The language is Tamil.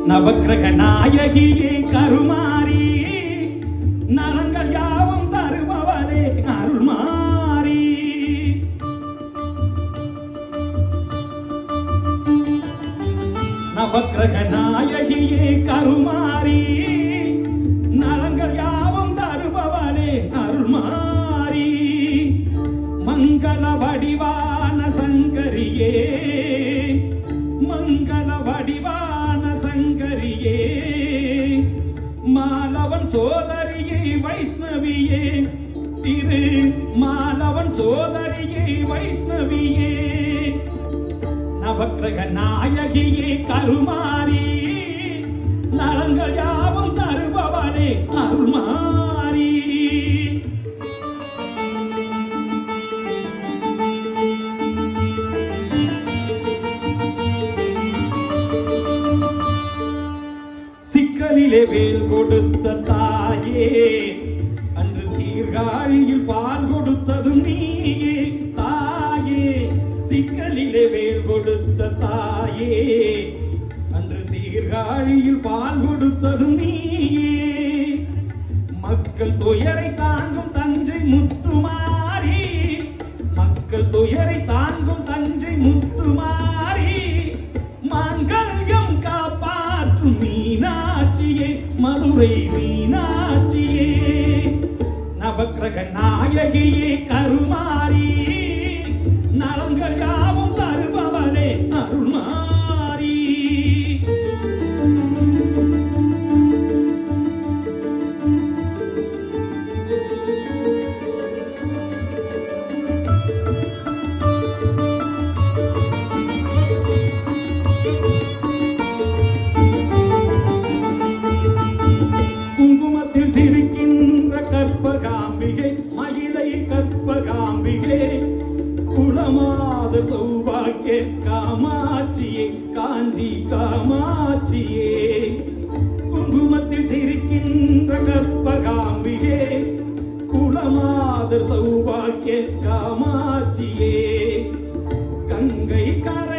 நவக்கிரக நாயகியே கருமாரி நலங்கள் யாவும் தருபவரே அருள்மாரி நவக்கிரக நாயகியே கருமாரி நலங்கள் யாவும் தருபவரே அருள்மாரி மங்கள வடிவான சங்கரியே மங்கள வடிவான சங்கரியே மாலவன் சோதரியே வைஷ்ணவியே திரு மாலவன் சோதரியே வைஷ்ணவியே நவக்கிரக நாயகியே கருமாரி நலங்கள் யாவும் தருபவளே அருள்மாரி சிக்கலிலே வேல் கொடுத்த தாயே அன்று சீர்காழியில் பால் கொடுத்ததும் நீயே தாயே சிக்கலிலே வேல் கொடுத்த தாயே அன்று சீர்காழியில் பால் கொடுத்ததும் நீயே மக்கள் துயரை தாங்கும் தஞ்சை முத்துமாரி மக்கள் துயரை தாங்கும் தஞ்சை முத்துமாரி மாங்கல்யம் காப்பாற்றும் மீனாட்சியே மதுரை மீனாட்சியே நவக்கிரக நாயகியே கருமாரி நலங்கள் யாவும் தருபவளே அருள்மாரி குங்குமத்தில் சிரிக்கின்ற கற்பகாம்பிகை மயிலை கற்பகாம்பிகை குளமாத சௌபாக்கிய காமாட்சியே காஞ்சி காமாட்சியே குங்குமத்தில் சிரிக்கின்ற கற்பகாம்பிகை குளமாத சௌபாக்கிய காமாட்சியே கங்கை கரை